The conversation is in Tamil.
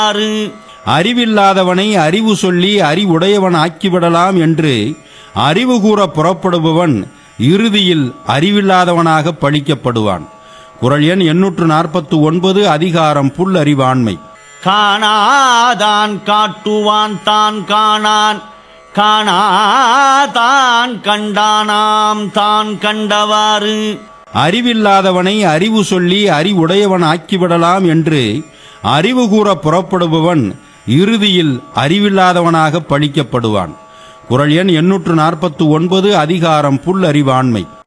ஆறு அறிவில்லாதவனை அறிவு சொல்லி அறிவுடையவன் ஆக்கிவிடலாம் என்று அறிவு கூற புறப்படுபவன் இறுதியில் அறிவில்லாதவனாக பழிக்கப்படுவான் குரல் எண் எண்ணூற்று நாற்பத்து ஒன்பது அதிகாரம் புல் அறிவாண்மை காணாதான் காட்டுவான் தான் காணான் காணாதான் கண்டானாம் தான் கண்டவாறு அறிவில்லாதவனை அறிவு சொல்லி அறிவுடையவன் ஆக்கிவிடலாம் என்று அறிவு கூற புறப்படுபவன் இறுதியில் அறிவில்லாதவனாக பழிக்கப்படுவான் குரல் எண் எண்ணூற்று நாற்பத்து ஒன்பது அதிகாரம் புல் அறிவாண்மை